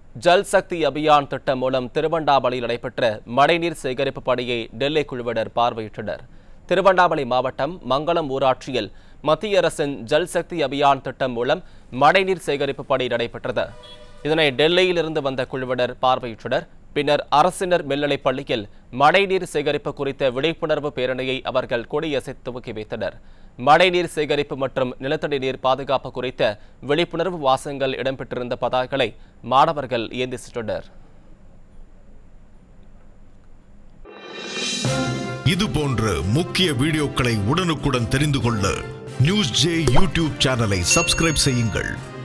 ஜல் சக்தி அபியான் திட்டம் மூலம் திருவண்ணாமலையில் நடைபெற்ற மழைநீர் சேகரிப்பு பணியை டெல்லி குழுவினர் பார்வையிட்டனர் திருவண்ணாமலை மாவட்டம் மங்களம் ஊராட்சியில் மத்திய அரசின் ஜல் சக்தி அபியான் திட்டம் மூலம் மழைநீர் சேகரிப்பு பணி நடைபெற்றது இதனை டெல்லியில் இருந்து வந்த குழுவினர் பார்வையிட்டனர் பின்னர் அரசினர் மேல்நிலைப் பள்ளியில் மழைநீர் சேகரிப்பு குறித்த விழிப்புணர்வு பேரணியை அவர்கள் கொடியசைத்து துவக்கி வைத்தனர் மழைநீர் சேகரிப்பு மற்றும் நிலத்தடி நீர் பாதுகாப்பு குறித்த விழிப்புணர்வு வாசகங்கள் இடம்பெற்றிருந்த பதாகைகளை மாணவர்கள் ஏந்தி சென்றனர் இது போன்ற முக்கிய வீடியோக்களை உடனுக்குடன் தெரிந்து கொள்ள நியூஸ் ஜே யூடியூப் சேனலை சப்ஸ்கிரைப் செய்யுங்கள்